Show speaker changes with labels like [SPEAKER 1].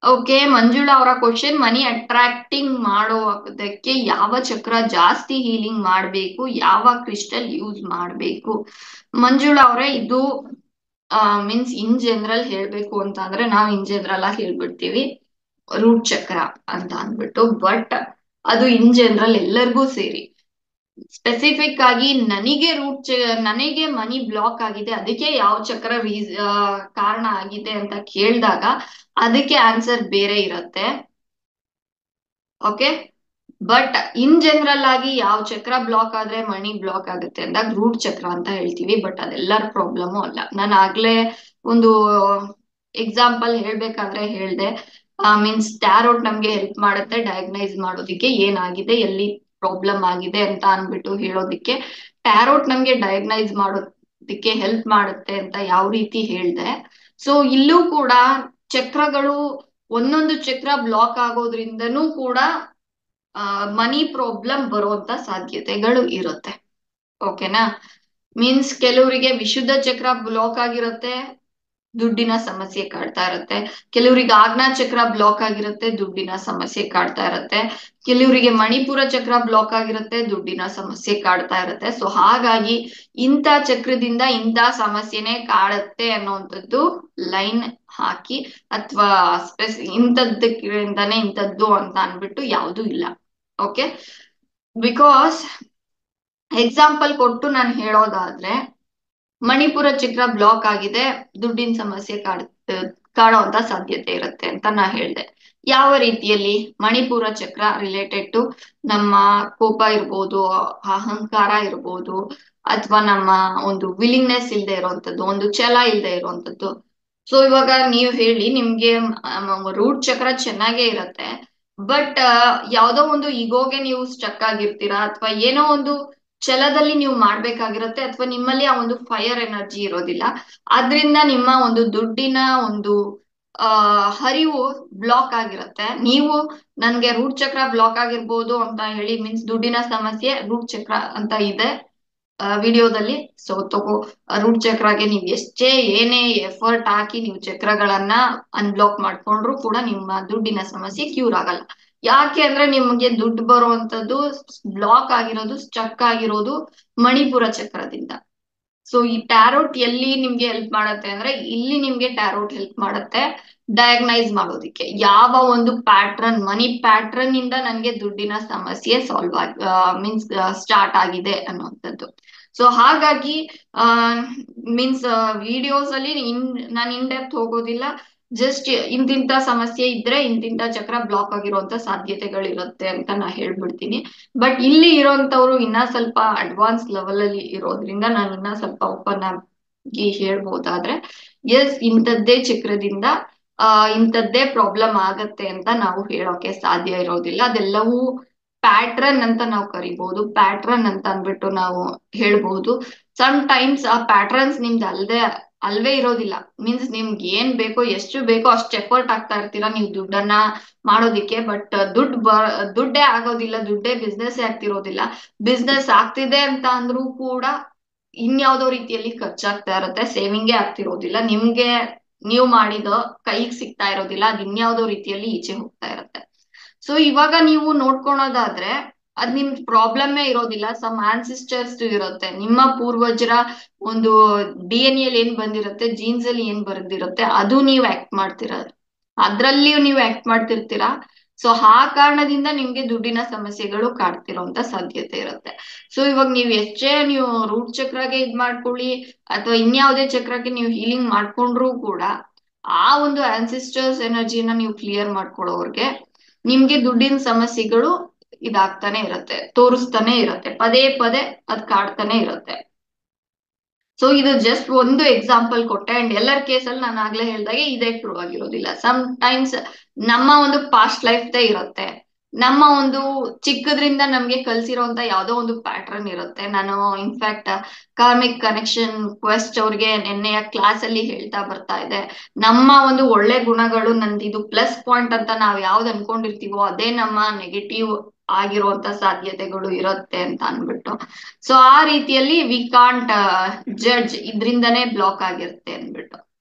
[SPEAKER 1] okay Manjula ಅವರ question ಮನಿ attracting ಮಾಡೋದಕ್ಕೆ ಯಾವ ಚಕ್ರ ಜಾಸ್ತಿ ಹೀಲಿಂಗ್ ಮಾಡಬೇಕು ಯಾವ ಕ್ರಿಸ್ಟಲ್ ಯೂಸ್ ಮಾಡಬೇಕು ಮಂಜುಳಾ ಅವರೇ ಇದು ಮೀನ್ಸ್ ಇನ್ ಜನರಲ್ ಹೇಳ್ಬೇಕು ಅಂತ ಅಂದ್ರೆ ನಾವು ಇನ್ ಜನರಲ್ ಆಗಿ ಹೇಳ್ಬಿಡ್ತೀವಿ ರೂಟ್ ಚಕ್ರ ಅಂತ ಅಂದ್ಬಿಟ್ಟು ಬಟ್ ಅದು ಇನ್ ಜನರಲ್ ಎಲ್ಲರಿಗೂ ಸೇರಿ ಸ್ಪೆಸಿಫಿಕ್ ಆಗಿ ನನಗೆ ರೂಟ್ ನನಗೆ ಮನಿ ಬ್ಲಾಕ್ ಆಗಿದೆ ಅದಕ್ಕೆ ಯಾವ ಚಕ್ರ ರೀಸ್ ಕಾರಣ ಆಗಿದೆ ಅಂತ ಕೇಳಿದಾಗ ಅದಕ್ಕೆ ಆನ್ಸರ್ ಬೇರೆ ಇರತ್ತೆ ಓಕೆ ಬಟ್ ಇನ್ ಜನರಲ್ ಆಗಿ ಯಾವ ಚಕ್ರ ಬ್ಲಾಕ್ ಆದ್ರೆ ಮಣಿ ಬ್ಲಾಕ್ ಆಗುತ್ತೆ ಅಂದಾಗ ರೂಟ್ ಚಕ್ರ ಅಂತ ಹೇಳ್ತೀವಿ ಬಟ್ ಅದೆಲ್ಲರ ಪ್ರಾಬ್ಲಮ್ ಅಲ್ಲ ನಾನು ಆಗ್ಲೇ ಒಂದು ಎಕ್ಸಾಂಪಲ್ ಹೇಳ್ಬೇಕಾದ್ರೆ ಹೇಳ್ದೆ ಮೀನ್ಸ್ ಟ್ಯಾರೋಟ್ ನಮ್ಗೆ ಹೆಲ್ಪ್ ಮಾಡುತ್ತೆ ಡಯಾಗ್ನೈಸ್ ಮಾಡೋದಿಕ್ಕೆ ಏನಾಗಿದೆ ಎಲ್ಲಿ ಪ್ರಾಬ್ಲಮ್ ಆಗಿದೆ ಅಂತ ಅನ್ಬಿಟ್ಟು ಹೇಳೋದಿಕ್ಕೆ ಟ್ಯಾರೋಟ್ ನಮ್ಗೆ ಡಯಾಗ್ನೈಸ್ ಮಾಡೋದಿಕ್ಕೆ ಹೆಲ್ಪ್ ಮಾಡುತ್ತೆ ಅಂತ ಯಾವ ರೀತಿ ಹೇಳ್ದೆ ಸೊ ಇಲ್ಲೂ ಕೂಡ ಚಕ್ರಗಳು ಒಂದೊಂದು ಚಕ್ರ ಬ್ಲಾಕ್ ಆಗೋದ್ರಿಂದನೂ ಕೂಡ ಮನಿ ಪ್ರಾಬ್ಲಮ್ ಬರುವಂತ ಸಾಧ್ಯತೆಗಳು ಇರುತ್ತೆ ಓಕೆನಾ ಮೀನ್ಸ್ ಕೆಲವರಿಗೆ ವಿಶುದ್ಧ ಚಕ್ರ ಬ್ಲಾಕ್ ಆಗಿರುತ್ತೆ ದುಡ್ಡಿನ ಸಮಸ್ಯೆ ಕಾಡ್ತಾ ಇರುತ್ತೆ ಕೆಲವರಿಗೆ ಆಜ್ಞಾ ಚಕ್ರ ಬ್ಲಾಕ್ ಆಗಿರುತ್ತೆ ದುಡ್ಡಿನ ಸಮಸ್ಯೆ ಕಾಡ್ತಾ ಇರುತ್ತೆ ಕೆಲವರಿಗೆ ಮಣಿಪುರ ಚಕ್ರ ಬ್ಲಾಕ್ ಆಗಿರುತ್ತೆ ದುಡ್ಡಿನ ಸಮಸ್ಯೆ ಕಾಡ್ತಾ ಇರುತ್ತೆ ಸೊ ಹಾಗಾಗಿ ಇಂಥ ಚಕ್ರದಿಂದ ಇಂಥ ಸಮಸ್ಯೆನೆ ಕಾಡುತ್ತೆ ಅನ್ನೋಂಥದ್ದು ಲೈನ್ ಹಾಕಿ ಅಥವಾ ಸ್ಪೆಸಿ ಇಂಥದ್ದಕ್ಕಿಂದಾನೆ ಇಂಥದ್ದು ಅಂತ ಅನ್ಬಿಟ್ಟು ಯಾವುದು ಇಲ್ಲ ಓಕೆ ಬಿಕಾಸ್ ಎಕ್ಸಾಂಪಲ್ ಕೊಟ್ಟು ನಾನು ಹೇಳೋದಾದ್ರೆ ಮಣಿಪುರ ಚಕ್ರ ಬ್ಲಾಕ್ ಆಗಿದೆ ದುಡ್ಡಿನ ಸಮಸ್ಯೆ ಕಾಡ್ ಕಾಡುವಂತ ಸಾಧ್ಯತೆ ಇರುತ್ತೆ ಅಂತ ನಾ ಹೇಳ್ದೆ ಯಾವ ರೀತಿಯಲ್ಲಿ ಮಣಿಪುರ ಚಕ್ರ ರಿಲೇಟೆಡ್ ಟು ನಮ್ಮ ಕೋಪ ಇರ್ಬೋದು ಅಹಂಕಾರ ಇರ್ಬೋದು ಅಥವಾ ನಮ್ಮ ಒಂದು ವಿಲಿಂಗ್ನೆಸ್ ಇಲ್ದೆ ಇರುವಂತದ್ದು ಒಂದು ಛಲ ಇಲ್ದೆ ಇರುವಂತದ್ದು ಸೊ ಇವಾಗ ನೀವು ಹೇಳಿ ನಿಮ್ಗೆ ರೂಟ್ ಚಕ್ರ ಚೆನ್ನಾಗೇ ಇರತ್ತೆ ಬಟ್ ಯಾವ್ದೋ ಒಂದು ಈಗೋಗೆ ನೀವು ಸ್ಟಕ್ ಆಗಿರ್ತೀರಾ ಅಥವಾ ಏನೋ ಒಂದು ಛಲದಲ್ಲಿ ನೀವು ಮಾಡ್ಬೇಕಾಗಿರುತ್ತೆ ಅಥವಾ ನಿಮ್ಮಲ್ಲಿ ಆ ಒಂದು ಫೈರ್ ಎನರ್ಜಿ ಇರೋದಿಲ್ಲ ಆದ್ರಿಂದ ನಿಮ್ಮ ಒಂದು ದುಡ್ಡಿನ ಒಂದು ಆ ಹರಿವು ಬ್ಲಾಕ್ ಆಗಿರುತ್ತೆ ನೀವು ನನ್ಗೆ ರೂಟ್ ಚಕ್ರ ಬ್ಲಾಕ್ ಆಗಿರ್ಬೋದು ಅಂತ ಹೇಳಿ ಮೀನ್ಸ್ ದುಡ್ಡಿನ ಸಮಸ್ಯೆ ರೂಟ್ ಚಕ್ರ ಅಂತ ಇದೆ ವಿಡಿಯೋದಲ್ಲಿ ಸೊ ತಗೋ ರೂಟ್ ಚಕ್ರಗೆ ನೀವು ಎಷ್ಟೇ ಏನೇ ಎಫರ್ಟ್ ಹಾಕಿ ನೀವು ಚಕ್ರಗಳನ್ನ ಅನ್ಬ್ಲಾಕ್ ಮಾಡ್ಕೊಂಡ್ರು ಕೂಡ ನಿಮ್ಮ ದುಡ್ಡಿನ ಸಮಸ್ಯೆ ಕ್ಯೂರ್ ಆಗಲ್ಲ ಯಾಕೆ ಅಂದ್ರೆ ನಿಮ್ಗೆ ದುಡ್ಡು ಬರುವಂತದ್ದು ಬ್ಲಾಕ್ ಆಗಿರೋದು ಸ್ಟಕ್ ಆಗಿರೋದು ಮಣಿಪುರ ಚಕ್ರದಿಂದ ಸೊ ಈ ಟ್ಯಾರೋಟ್ ಎಲ್ಲಿ ನಿಮ್ಗೆ ಹೆಲ್ಪ್ ಮಾಡತ್ತೆ ಅಂದ್ರೆ ಇಲ್ಲಿ ನಿಮ್ಗೆ ಟ್ಯಾರೋಟ್ ಹೆಲ್ಪ್ ಮಾಡತ್ತೆ ಡಯಾಗ್ನೈಸ್ ಮಾಡೋದಿಕ್ಕೆ ಯಾವ ಒಂದು ಪ್ಯಾಟ್ರನ್ ಮನಿ ಪ್ಯಾಟ್ರನ್ ಇಂದ ನನ್ಗೆ ದುಡ್ಡಿನ ಸಮಸ್ಯೆ ಸಾಲ್ವ್ ಆಗಿ ಮೀನ್ಸ್ ಸ್ಟಾರ್ಟ್ ಆಗಿದೆ ಅನ್ನುವಂಥದ್ದು ಸೊ ಹಾಗಾಗಿ ಆ ಮೀನ್ಸ್ ವಿಡಿಯೋಸ್ ಅಲ್ಲಿ ಇನ್ ನಾನು ಇನ್ ಡೆಪ್ತ್ ಹೋಗೋದಿಲ್ಲ ಜಸ್ಟ್ ಇಂತಿಂತ ಸಮಸ್ಯೆ ಇದ್ರೆ ಇಂತಿಂತ ಚಕ್ರ ಬ್ಲಾಕ್ ಆಗಿರುವಂತ ಸಾಧ್ಯತೆಗಳಿರುತ್ತೆ ಅಂತ ನಾ ಹೇಳ್ಬಿಡ್ತೀನಿ ಬಟ್ ಇಲ್ಲಿ ಇರೋಂತವ್ರು ಇನ್ನ ಸ್ವಲ್ಪ ಅಡ್ವಾನ್ಸ್ ಲೆವೆಲ್ ಅಲ್ಲಿ ಇರೋದ್ರಿಂದ ನಾನು ಇನ್ನ ಸ್ವಲ್ಪ ಓಪನ್ ಆಗಿ ಹೇಳ್ಬೋದಾದ್ರೆ ಎಸ್ ಇಂಥದ್ದೇ ಚಕ್ರದಿಂದ ಆ ಇಂಥದ್ದೇ ಪ್ರಾಬ್ಲಮ್ ಆಗತ್ತೆ ಅಂತ ನಾವು ಹೇಳೋಕೆ ಸಾಧ್ಯ ಇರೋದಿಲ್ಲ ಅದೆಲ್ಲವೂ ಪ್ಯಾಟ್ರನ್ ಅಂತ ನಾವು ಕರಿಬಹುದು ಪ್ಯಾಟ್ರನ್ ಅಂತ ಅಂದ್ಬಿಟ್ಟು ನಾವು ಹೇಳ್ಬಹುದು ಸಮ್ ಟೈಮ್ಸ್ ಆ ಪ್ಯಾಟ್ರನ್ಸ್ ನಿಮ್ದು ಅಲ್ದೇ ಅಲ್ವೇ ಇರೋದಿಲ್ಲ ಮೀನ್ಸ್ ನಿಮ್ಗೆ ಏನ್ ಬೇಕೋ ಎಷ್ಟು ಬೇಕೋ ಅಷ್ಟು ಎಫರ್ಟ್ ಆಗ್ತಾ ಇರ್ತೀರಾ ನೀವು ದುಡ್ಡನ್ನ ಮಾಡೋದಿಕ್ಕೆ ಬಟ್ ದುಡ್ಡು ಬ ದುಡ್ಡೇ ಆಗೋದಿಲ್ಲ ದುಡ್ಡೇ ಬಿಸ್ನೆಸ್ ಆಗ್ತಿರೋದಿಲ್ಲ ಬಿಸ್ನೆಸ್ ಆಗ್ತಿದೆ ಅಂತ ಅಂದ್ರೂ ಕೂಡ ಇನ್ಯಾವುದೋ ರೀತಿಯಲ್ಲಿ ಖರ್ಚಾಗ್ತಾ ಇರುತ್ತೆ ಸೇವಿಂಗೇ ಆಗ್ತಿರೋದಿಲ್ಲ ನಿಮ್ಗೆ ನೀವು ಮಾಡಿದ ಕೈಗೆ ಸಿಗ್ತಾ ಇರೋದಿಲ್ಲ ಅದ್ ಇನ್ಯಾವುದೋ ರೀತಿಯಲ್ಲಿ ಈಚೆ ಹೋಗ್ತಾ ಇರುತ್ತೆ ಸೊ ಇವಾಗ ನೀವು ನೋಡ್ಕೊಳೋದಾದ್ರೆ ಅದ್ ನಿಮ್ ಪ್ರಾಬ್ಲಮ್ಮೇ ಇರೋದಿಲ್ಲ ಸಮ್ ಆನ್ಸಿಸ್ಟರ್ಸ್ ಇರುತ್ತೆ ನಿಮ್ಮ ಪೂರ್ವಜರ ಒಂದು ಡಿ ಎನ್ ಎಲ್ ಏನ್ ಬಂದಿರುತ್ತೆ ಜೀನ್ಸ್ ಅಲ್ಲಿ ಏನ್ ಬರ್ದಿರುತ್ತೆ ಅದು ನೀವು ಆಕ್ಟ್ ಮಾಡ್ತೀರ ಅದ್ರಲ್ಲಿಯೂ ನೀವು ಆಕ್ಟ್ ಮಾಡ್ತಿರ್ತೀರಾ ಸೊ ಆ ಕಾರಣದಿಂದ ನಿಮ್ಗೆ ದುಡ್ಡಿನ ಸಮಸ್ಯೆಗಳು ಕಾಡ್ತಿರೋಂತ ಸಾಧ್ಯತೆ ಇರುತ್ತೆ ಸೊ ಇವಾಗ ನೀವು ಎಷ್ಟೇ ನೀವು ರೂಟ್ ಚಕ್ರಗೆ ಇದ್ ಮಾಡ್ಕೊಳ್ಳಿ ಅಥವಾ ಇನ್ಯಾವುದೇ ಚಕ್ರಕ್ಕೆ ನೀವು ಹೀಲಿಂಗ್ ಮಾಡ್ಕೊಂಡ್ರು ಕೂಡ ಆ ಒಂದು ಆನ್ಸಿಸ್ಟರ್ಸ್ ಎನರ್ಜಿನ ನೀವು ಕ್ಲಿಯರ್ ಮಾಡ್ಕೊಳ್ಳೋರ್ಗೆ ನಿಮ್ಗೆ ದುಡ್ಡಿನ ಸಮಸ್ಯೆಗಳು ಇದಾಗ್ತಾನೆ ಇರುತ್ತೆ ತೋರಿಸ್ತಾನೆ ಇರುತ್ತೆ ಪದೇ ಪದೇ ಅದ್ ಕಾಡ್ತಾನೆ ಇರುತ್ತೆ ಸೊ ಇದು ಜಸ್ಟ್ ಒಂದು ಎಕ್ಸಾಂಪಲ್ ಕೊಟ್ಟೆ ಅಂಡ್ ಎಲ್ಲರ ಕೇಸಲ್ಲಿ ನಾನು ಆಗ್ಲೇ ಹೇಳ್ದಾಗೆ ಇದೇ ಟ್ರೂ ಆಗಿರೋದಿಲ್ಲ ಸಮ್ ಟೈಮ್ಸ್ ನಮ್ಮ ಒಂದು ಪಾಸ್ಟ್ ಲೈಫ್ದೇ ಇರುತ್ತೆ ನಮ್ಮ ಒಂದು ಚಿಕ್ಕದ್ರಿಂದ ನಮ್ಗೆ ಕಲ್ಸಿರೋಂತ ಯಾವ್ದೋ ಒಂದು ಪ್ಯಾಟ್ರನ್ ಇರುತ್ತೆ ನಾನು ಇನ್ಫ್ಯಾಕ್ಟ್ ಕಾರ್ಮಿಕ್ ಕನೆಕ್ಷನ್ ಕ್ವೆಸ್ಟ್ ಅವ್ರಿಗೆ ನಿನ್ನೆಯ ಕ್ಲಾಸ್ ಅಲ್ಲಿ ಹೇಳ್ತಾ ಬರ್ತಾ ಇದೆ ನಮ್ಮ ಒಂದು ಒಳ್ಳೆ ಗುಣಗಳು ನಂದು ಇದು ಪ್ಲಸ್ ಪಾಯಿಂಟ್ ಅಂತ ನಾವ್ ಯಾವ್ದು ಅನ್ಕೊಂಡಿರ್ತೀವೋ ಅದೇ ನಮ್ಮ ನೆಗೆಟಿವ್ ಆಗಿರುವಂತ ಸಾಧ್ಯತೆಗಳು ಇರುತ್ತೆ ಅಂತ ಅನ್ಬಿಟ್ಟು ಸೊ ಆ ರೀತಿಯಲ್ಲಿ ವಿ ಕಾಂಟ್ ಜಡ್ಜ್ ಇದ್ರಿಂದನೇ ಬ್ಲಾಕ್ ಆಗಿರುತ್ತೆ ಅನ್ಬಿಟ್ಟು